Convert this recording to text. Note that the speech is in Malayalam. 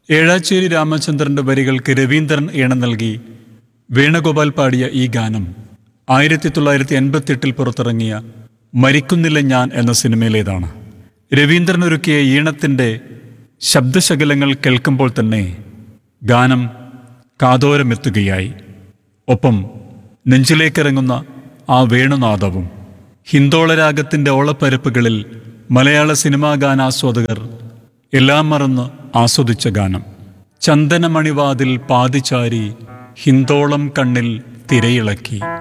ഏഴാച്ചേരി രാമചന്ദ്രന്റെ വരികൾക്ക് രവീന്ദ്രൻ ഈണം നൽകി വേണുഗോപാൽ പാടിയ ഈ ഗാനം ആയിരത്തി തൊള്ളായിരത്തി എൺപത്തിയെട്ടിൽ പുറത്തിറങ്ങിയ മരിക്കുന്നില്ല ഞാൻ എന്ന സിനിമയിലേതാണ് രവീന്ദ്രൻ ഒരുക്കിയ ഈണത്തിൻ്റെ ശബ്ദശകലങ്ങൾ കേൾക്കുമ്പോൾ തന്നെ ഗാനം കാതോരമെത്തുകയായി ഒപ്പം നെഞ്ചിലേക്കിറങ്ങുന്ന ആ വേണുനാദവും ഹിന്ദോളരാഗത്തിൻ്റെ ഓളപ്പരപ്പുകളിൽ മലയാള സിനിമാ ഗാനാസ്വാദകർ എല്ലാം മറന്ന് ആസ്വദിച്ച ഗാനം ചന്ദനമണിവാതിൽ പാതിചാരി ഹിന്ദോളം കണ്ണിൽ തിരയിളക്കി